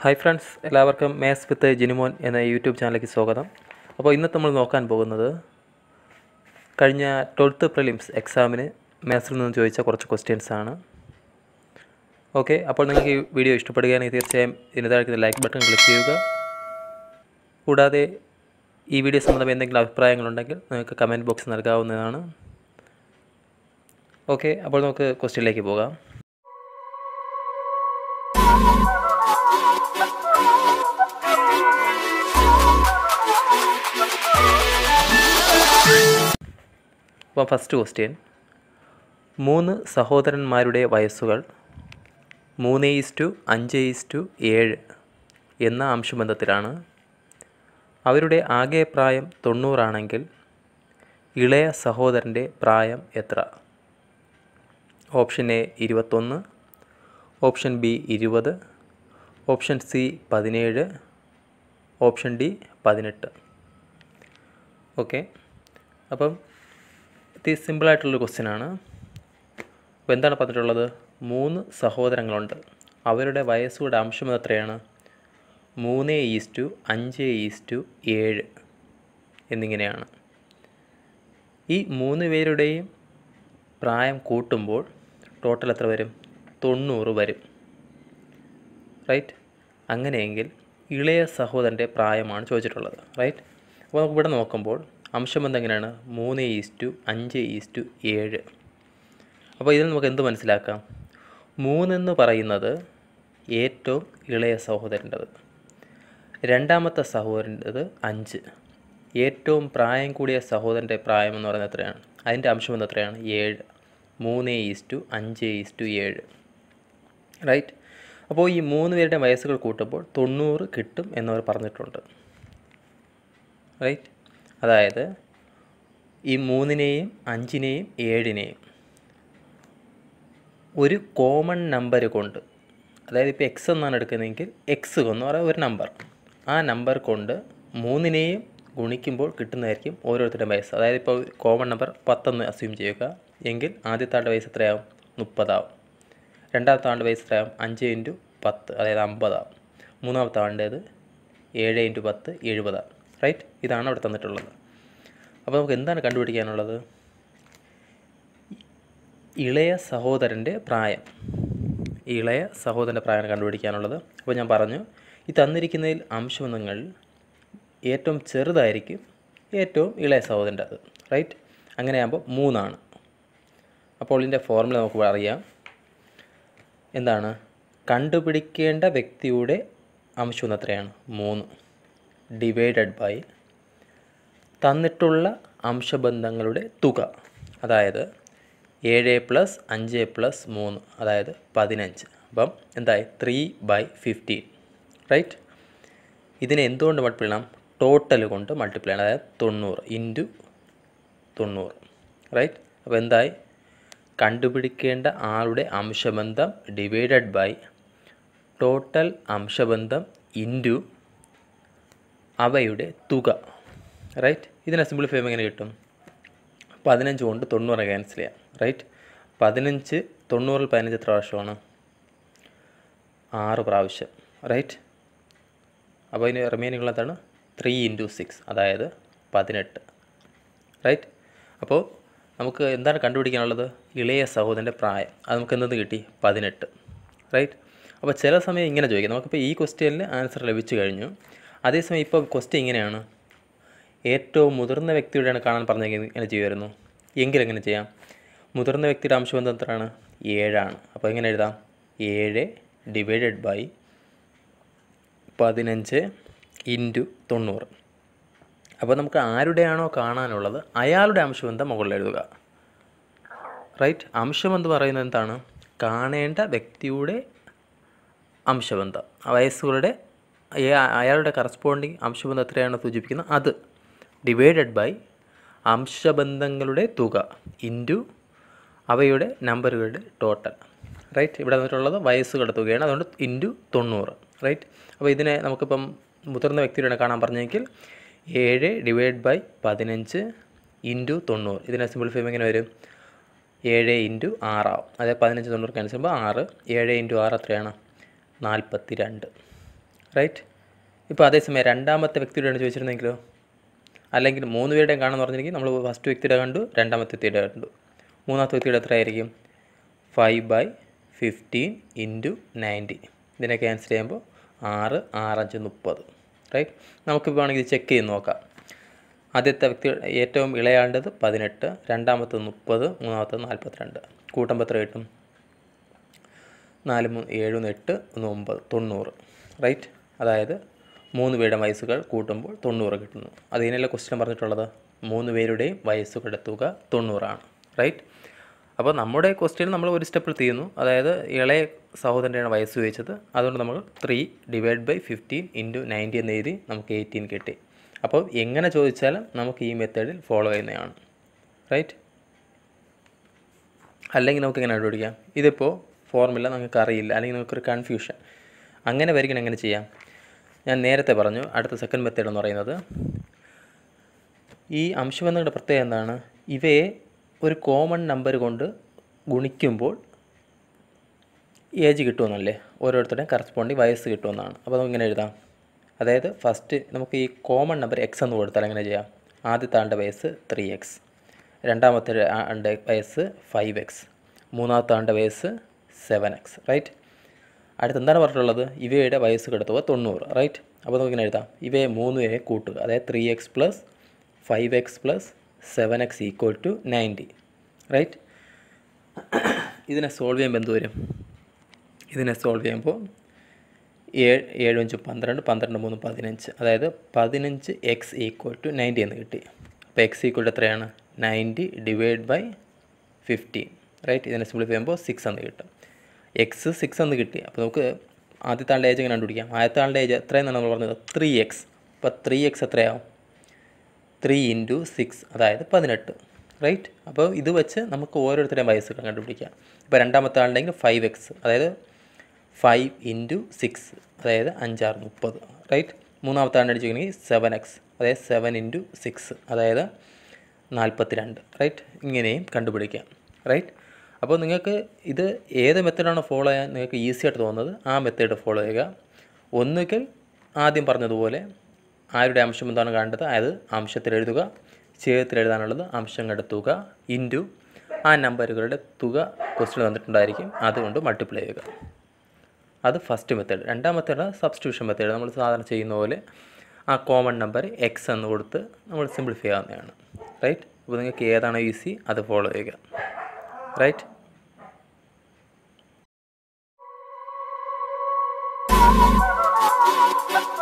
Hi friends എല്ലാവർക്കും മേസ് with Jinimon എന്ന യൂട്യൂബ് ചാനലിലേക്ക് സ്വാഗതം അപ്പോൾ ഇന്നത്തെ നമ്മൾ നോക്കാൻ പോകുന്നത് കഴിഞ്ഞ ട്വൽത്ത് പ്രിലിംസ് എക്സാമിന് മാത്സിൽ നിന്ന് ചോദിച്ച കുറച്ച് ക്വസ്റ്റ്യൻസ് ആണ് ഓക്കെ അപ്പോൾ നിങ്ങൾക്ക് ഈ വീഡിയോ ഇഷ്ടപ്പെടുകയാണെങ്കിൽ തീർച്ചയായും ഇതിന് താഴെ ലൈക്ക് ബട്ടൺ ക്ലിക്ക് ചെയ്യുക കൂടാതെ ഈ വീഡിയോ സംബന്ധം എന്തെങ്കിലും അഭിപ്രായങ്ങളുണ്ടെങ്കിൽ നിങ്ങൾക്ക് കമൻറ്റ് ബോക്സ് നൽകാവുന്നതാണ് ഓക്കെ അപ്പോൾ നമുക്ക് ക്വസ്റ്റ്യനിലേക്ക് പോകാം അപ്പോൾ ഫസ്റ്റ് ക്വസ്റ്റ്യൻ മൂന്ന് സഹോദരന്മാരുടെ വയസ്സുകൾ മൂന്ന് ഈസ്റ്റു അഞ്ച് ഈസ്റ്റു ഏഴ് എന്ന അംശബന്ധത്തിലാണ് അവരുടെ ആകെ പ്രായം തൊണ്ണൂറാണെങ്കിൽ ഇളയ സഹോദരൻ്റെ പ്രായം എത്ര ഓപ്ഷൻ എ ഇരുപത്തൊന്ന് ഓപ്ഷൻ ബി ഇരുപത് ഓപ്ഷൻ സി പതിനേഴ് ഓപ്ഷൻ ഡി പതിനെട്ട് ഓക്കെ അപ്പം ഇത് സിമ്പിളായിട്ടുള്ളൊരു ക്വസ്റ്റ്യനാണ് അപ്പോൾ എന്താണ് പറഞ്ഞിട്ടുള്ളത് മൂന്ന് സഹോദരങ്ങളുണ്ട് അവരുടെ വയസ്സുകളുടെ അംശം എത്രയാണ് മൂന്ന് ഈസ്റ്റു അഞ്ച് ഈസ്റ്റു ഏഴ് എന്നിങ്ങനെയാണ് ഈ മൂന്ന് പേരുടെയും പ്രായം കൂട്ടുമ്പോൾ ടോട്ടൽ എത്ര വരും തൊണ്ണൂറ് വരും റൈറ്റ് അങ്ങനെയെങ്കിൽ ഇളയ സഹോദരൻ്റെ പ്രായമാണ് ചോദിച്ചിട്ടുള്ളത് റൈറ്റ് അപ്പോൾ നമുക്ക് ഇവിടെ നോക്കുമ്പോൾ അംശബന്ധം എങ്ങനെയാണ് മൂന്ന് ഈസ്റ്റു അഞ്ച് ഈസ്റ്റു ഏഴ് അപ്പോൾ ഇതിൽ നമുക്ക് എന്ത് മനസ്സിലാക്കാം മൂന്നെന്ന് പറയുന്നത് ഏറ്റവും ഇളയ സഹോദരൻ്റെത് രണ്ടാമത്തെ സഹോദരൻ്റെത് അഞ്ച് ഏറ്റവും പ്രായം കൂടിയ സഹോദരൻ്റെ പ്രായം എന്ന് പറയുന്നത് എത്രയാണ് അതിൻ്റെ അംശബന്ധം എത്രയാണ് ഏഴ് മൂന്ന് ഈസ്റ്റു അഞ്ച് ഈസ്റ്റു ഏഴ് റൈറ്റ് അപ്പോൾ ഈ മൂന്ന് പേരുടെ വയസ്സുകൾ കൂട്ടുമ്പോൾ തൊണ്ണൂറ് കിട്ടും എന്നവർ പറഞ്ഞിട്ടുണ്ട് റൈറ്റ് അതായത് ഈ മൂന്നിനെയും അഞ്ചിനെയും ഏഴിനെയും ഒരു കോമൺ നമ്പർ കൊണ്ട് അതായത് ഇപ്പോൾ എക്സ് എന്നാണ് എടുക്കുന്നതെങ്കിൽ എക്സ് എന്ന് പറയുന്ന ഒരു നമ്പർ ആ നമ്പർ കൊണ്ട് മൂന്നിനെയും ഗുണിക്കുമ്പോൾ കിട്ടുന്നതായിരിക്കും ഓരോരുത്തരുടെ വയസ്സ് അതായത് ഇപ്പോൾ കോമൺ നമ്പർ പത്തെന്ന് അസ്യൂം ചെയ്യുക എങ്കിൽ ആദ്യത്തെ ആളുടെ വയസ്സ് എത്രയാവും മുപ്പതാവും രണ്ടാമത്തെ ആളുടെ വയസ്സ് എത്രയാവും അഞ്ച് ഇൻറ്റു പത്ത് അതായത് അമ്പതാവും മൂന്നാമത്തെ ആളുടേത് ഏഴ് ഇൻറ്റു പത്ത് എഴുപതാവും റൈറ്റ് ഇതാണ് അവിടെ തന്നിട്ടുള്ളത് അപ്പോൾ നമുക്ക് എന്താണ് കണ്ടുപിടിക്കാനുള്ളത് ഇളയ സഹോദരൻ്റെ പ്രായം ഇളയ സഹോദരൻ്റെ പ്രായം കണ്ടുപിടിക്കാനുള്ളത് അപ്പോൾ ഞാൻ പറഞ്ഞു ഈ തന്നിരിക്കുന്നതിൽ അംശബന്ധങ്ങൾ ഏറ്റവും ചെറുതായിരിക്കും ഏറ്റവും ഇളയ സഹോദരൻ്റെ അത് റൈറ്റ് അങ്ങനെയാകുമ്പോൾ മൂന്നാണ് അപ്പോൾ ഇതിൻ്റെ ഫോർമുല നമുക്ക് അറിയാം എന്താണ് കണ്ടുപിടിക്കേണ്ട വ്യക്തിയുടെ അംശം എത്രയാണ് മൂന്ന് ഡിവൈഡഡ് ബൈ തന്നിട്ടുള്ള അംശബന്ധങ്ങളുടെ തുക അതായത് ഏഴ് പ്ലസ് അഞ്ച് പ്ലസ് മൂന്ന് അതായത് പതിനഞ്ച് അപ്പം എന്തായി ത്രീ ബൈ ഫിഫ്റ്റീൻ റൈറ്റ് ഇതിനെ എന്തുകൊണ്ട് മൾട്ടിപ്ലൈ ചെയ്യണം ടോട്ടൽ കൊണ്ട് മൾട്ടിപ്ലൈ ചെയ്യണം അതായത് തൊണ്ണൂറ് ഇൻറ്റു തൊണ്ണൂറ് റൈറ്റ് അപ്പോൾ എന്തായി കണ്ടുപിടിക്കേണ്ട ആളുടെ അംശബന്ധം ഡിവൈഡഡ് ബൈ ടോട്ടൽ അംശബന്ധം ഇൻറ്റു അവയുടെ തുക റൈറ്റ് ഇതിനെ സിമ്പിളിഫൈ ചെയ്യുമ്പോൾ എങ്ങനെ കിട്ടും പതിനഞ്ച് കൊണ്ട് തൊണ്ണൂറ് ക്യാൻസൽ ചെയ്യാം റൈറ്റ് പതിനഞ്ച് തൊണ്ണൂറിൽ പതിനഞ്ച് എത്ര പ്രാവശ്യമാണ് ആറ് പ്രാവശ്യം റൈറ്റ് അപ്പോൾ ഇതിന് റിമൈനിങ് ഉള്ളതാണ് ത്രീ ഇൻറ്റു സിക്സ് അതായത് പതിനെട്ട് റൈറ്റ് അപ്പോൾ നമുക്ക് എന്താണ് കണ്ടുപിടിക്കാനുള്ളത് ഇളയ സഹോദരൻ്റെ പ്രായം അത് നമുക്ക് എന്തെന്ന് കിട്ടി പതിനെട്ട് റൈറ്റ് അപ്പോൾ ചില സമയം ഇങ്ങനെ ചോദിക്കാം നമുക്കിപ്പോൾ ഈ ക്വസ്റ്റ്യനിൽ ആൻസർ ലഭിച്ചു കഴിഞ്ഞു അതേസമയം ഇപ്പോൾ ക്വസ്റ്റ്യൻ ഇങ്ങനെയാണ് ഏറ്റവും മുതിർന്ന വ്യക്തിയുടെയാണ് കാണാൻ പറഞ്ഞെങ്കിൽ ഇങ്ങനെ ചെയ്യുമായിരുന്നു എങ്കിൽ എങ്ങനെ ചെയ്യാം മുതിർന്ന വ്യക്തിയുടെ അംശബന്ധം എത്രയാണ് ഏഴാണ് അപ്പോൾ എങ്ങനെ എഴുതാം ഏഴ് ഡിവൈഡഡ് ബൈ പതിനഞ്ച് ഇൻറ്റു തൊണ്ണൂറ് അപ്പോൾ നമുക്ക് ആരുടെയാണോ കാണാനുള്ളത് അയാളുടെ അംശബന്ധം മുകളിൽ എഴുതുക റൈറ്റ് അംശബന്ധം പറയുന്നത് എന്താണ് കാണേണ്ട വ്യക്തിയുടെ അംശബന്ധം വയസ്സുകളുടെ അയാളുടെ കറസ്പോണ്ടിങ് അംശബന്ധം എത്രയാണ് സൂചിപ്പിക്കുന്നത് അത് ഡിവൈഡഡ് ബൈ അംശബന്ധങ്ങളുടെ തുക ഇൻറ്റു അവയുടെ നമ്പറുകളുടെ ടോട്ടൽ റൈറ്റ് ഇവിടെ വന്നിട്ടുള്ളത് വയസ്സുകളുടെ തുകയാണ് അതുകൊണ്ട് ഇൻറ്റു തൊണ്ണൂറ് റൈറ്റ് അപ്പോൾ ഇതിനെ നമുക്കിപ്പം മുതിർന്ന വ്യക്തിയുടെ കാണാൻ പറഞ്ഞെങ്കിൽ ഏഴ് ഡിവൈഡ് ബൈ പതിനഞ്ച് ഇൻറ്റു തൊണ്ണൂറ് ഇതിനെ സിമ്പിളിഫൈ എങ്ങനെ വരും ഏഴ് ഇൻറ്റു ആറാവും അതായത് പതിനഞ്ച് തൊണ്ണൂറ് ക്യാൻസൽ ചെയ്യുമ്പോൾ ആറ് ഏഴ് ഇൻറ്റു ആറ് എത്രയാണ് നാൽപ്പത്തി രണ്ട് റൈറ്റ് ഇപ്പോൾ അതേസമയം രണ്ടാമത്തെ വ്യക്തിയുടെയാണ് ചോദിച്ചിരുന്നെങ്കിലോ അല്ലെങ്കിൽ മൂന്ന് പേരുടെയും കാണാമെന്ന് പറഞ്ഞിരിക്കും നമ്മൾ ഫസ്റ്റ് വ്യക്തിയുടെ കണ്ടു രണ്ടാമത്തെ വ്യക്തിയുടെ കണ്ടു മൂന്നാമത്തെ വ്യക്തിയുടെ എത്രയായിരിക്കും five by fifteen into ninety ഇതിനെ ക്യാൻസൽ ചെയ്യുമ്പോൾ ആറ് ആറഞ്ച് മുപ്പത് റൈറ്റ് നമുക്കിപ്പോൾ വേണമെങ്കിൽ ചെക്ക് ചെയ്ത് നോക്കാം ആദ്യത്തെ വ്യക്തി ഏറ്റവും ഇളയാണ്ടത് പതിനെട്ട് രണ്ടാമത്തത് മുപ്പത് മൂന്നാമത്തത് നാൽപ്പത്തിരണ്ട് കൂട്ടുമ്പോൾ എത്ര കിട്ടും നാല് മൂന്ന് ഏഴ് മൂന്ന് എട്ട് ഒന്ന് ഒമ്പത് തൊണ്ണൂറ് റൈറ്റ് അതായത് മൂന്ന് പേരുടെ വയസ്സുകൾ കൂട്ടുമ്പോൾ തൊണ്ണൂറ് കിട്ടുന്നു അത് ഇതിനല്ല ക്വസ്റ്റ്യൻ പറഞ്ഞിട്ടുള്ളത് മൂന്ന് പേരുടെയും വയസ്സുകളുടെ തുക തൊണ്ണൂറാണ് റൈറ്റ് അപ്പോൾ നമ്മുടെ ക്വസ്റ്റ്യൻ നമ്മൾ ഒരു സ്റ്റെപ്പിൽ തീരുന്നു അതായത് ഇളയ സഹോദരൻ്റെയാണ് വയസ്സ് ചോദിച്ചത് അതുകൊണ്ട് നമ്മൾ three divide by fifteen into ninety എന്ന് എഴുതി നമുക്ക് എയ്റ്റീൻ കിട്ടി അപ്പോൾ എങ്ങനെ ചോദിച്ചാലും നമുക്ക് ഈ മെത്തേഡിൽ ഫോളോ ചെയ്യുന്നതാണ് റൈറ്റ് അല്ലെങ്കിൽ നമുക്ക് എങ്ങനെ കണ്ടുപിടിക്കാം ഇതിപ്പോൾ ഫോർമുല നിങ്ങൾക്ക് അറിയില്ല അല്ലെങ്കിൽ നിങ്ങൾക്കൊരു കൺഫ്യൂഷൻ അങ്ങനെ വരികയാണ് എങ്ങനെ ചെയ്യാം ഞാൻ നേരത്തെ പറഞ്ഞു അടുത്ത സെക്കൻഡ് മെത്തേഡ് എന്ന് പറയുന്നത് ഈ അംശബന്ധങ്ങളുടെ പ്രത്യേകത എന്താണ് ഇവയെ ഒരു കോമൺ നമ്പർ കൊണ്ട് ഗുണിക്കുമ്പോൾ ഏജ് കിട്ടുമെന്നല്ലേ ഓരോരുത്തരുടെയും കറസ്പോണ്ടിങ് വയസ്സ് കിട്ടുമെന്നാണ് അപ്പോൾ നമുക്ക് ഇങ്ങനെ എഴുതാം അതായത് ഫസ്റ്റ് നമുക്ക് ഈ കോമൺ നമ്പർ എക്സ് എന്ന് കൊടുത്താൽ എങ്ങനെ ചെയ്യാം ആദ്യത്തെ ആളുടെ വയസ്സ് ത്രീ എക്സ് രണ്ടാമത്തെ ആളുടെ വയസ്സ് ഫൈവ് എക്സ് മൂന്നാമത്തെ ആളുടെ വയസ്സ് സെവൻ എക്സ് റൈറ്റ് അടുത്ത് എന്താണ് പറഞ്ഞിട്ടുള്ളത് ഇവയുടെ വയസ്സ് കിടത്തുക തൊണ്ണൂറ് റൈറ്റ് അപ്പോൾ നമുക്ക് ഇങ്ങനെ എഴുതാം ഇവയെ മൂന്നുപേരെ കൂട്ടുക അതായത് three x plus five x plus seven x equal to ninety right ഇതിനെ സോൾവ് ചെയ്യുമ്പോൾ എന്ത് വരും ഇതിനെ സോൾവ് ചെയ്യുമ്പോൾ ഏഴ് ഏഴ് അഞ്ച് പന്ത്രണ്ട് പന്ത്രണ്ട് മൂന്ന് പതിനഞ്ച് അതായത് പതിനഞ്ച് എക്സ് ഈക്വൽ ടു നയൻറ്റി എന്ന് കിട്ടി അപ്പോൾ എക്സ് ഈക്വൽ ടു എത്രയാണ് ninety divide by fifteen right ഇതിനെ സിംപ്ലിഫൈ ചെയ്യുമ്പോൾ സിക്സ് എന്ന് കിട്ടും എക്സ് സിക്സ് എന്ന് കിട്ടി അപ്പോൾ നമുക്ക് ആദ്യത്തെ ആളുടെ ഏജ് എങ്ങനെ കണ്ടുപിടിക്കാം ആദ്യത്തെ ആളുടെ ഏജ് എത്രയെന്നാണ് നമ്മൾ പറഞ്ഞത് ത്രീ എക്സ് അപ്പോൾ ത്രീ എക്സ് എത്രയാവും ത്രീ ഇൻറ്റു സിക്സ് അതായത് പതിനെട്ട് റൈറ്റ് അപ്പോൾ ഇത് വെച്ച് നമുക്ക് ഓരോരുത്തരുടെയും വയസ്സ് കണ്ടുപിടിക്കാം ഇപ്പോൾ രണ്ടാമത്തെ ആളുണ്ടെങ്കിൽ ഫൈവ് എക്സ് അതായത് ഫൈവ് ഇൻറ്റു സിക്സ് അതായത് അഞ്ചാറ് മുപ്പത് റൈറ്റ് മൂന്നാമത്തെ ആളുടെ അടിച്ചിട്ടുണ്ടെങ്കിൽ സെവൻ എക്സ് അതായത് സെവൻ ഇൻറ്റു സിക്സ് അതായത് നാൽപ്പത്തി രണ്ട് റൈറ്റ് ഇങ്ങനെയും കണ്ടുപിടിക്കാം റൈറ്റ് അപ്പോൾ നിങ്ങൾക്ക് ഇത് ഏത് മെത്തേഡാണോ ഫോളോ ചെയ്യാൻ നിങ്ങൾക്ക് ഈസി ആയിട്ട് തോന്നുന്നത് ആ മെത്തേഡ് ഫോളോ ചെയ്യുക ഒന്നുകിൽ ആദ്യം പറഞ്ഞതുപോലെ ആരുടെ അംശം എന്താണ് കാണേണ്ടത് അതായത് അംശത്തിൽ എഴുതുക ഛേദത്തിൽ എഴുതാനുള്ളത് അംശങ്ങളുടെ തുക ഇൻറ്റു ആ നമ്പറുകളുടെ തുക ക്വസ്റ്റ്യൻ തന്നിട്ടുണ്ടായിരിക്കും അതുകൊണ്ട് മൾട്ടിപ്ലൈ ചെയ്യുക അത് ഫസ്റ്റ് മെത്തേഡ് രണ്ടാം മെത്തേഡ് സബ്സ്റ്റിറ്റ്യൂഷൻ മെത്തേഡ് നമ്മൾ സാധാരണ ചെയ്യുന്ന പോലെ ആ കോമൺ നമ്പർ എക്സ് എന്ന് കൊടുത്ത് നമ്മൾ സിംപ്ലിഫൈ ആവുന്നതാണ് റൈറ്റ് അപ്പോൾ നിങ്ങൾക്ക് ഏതാണോ ഈസി അത് ഫോളോ ചെയ്യുക റൈറ്റ് Thank you.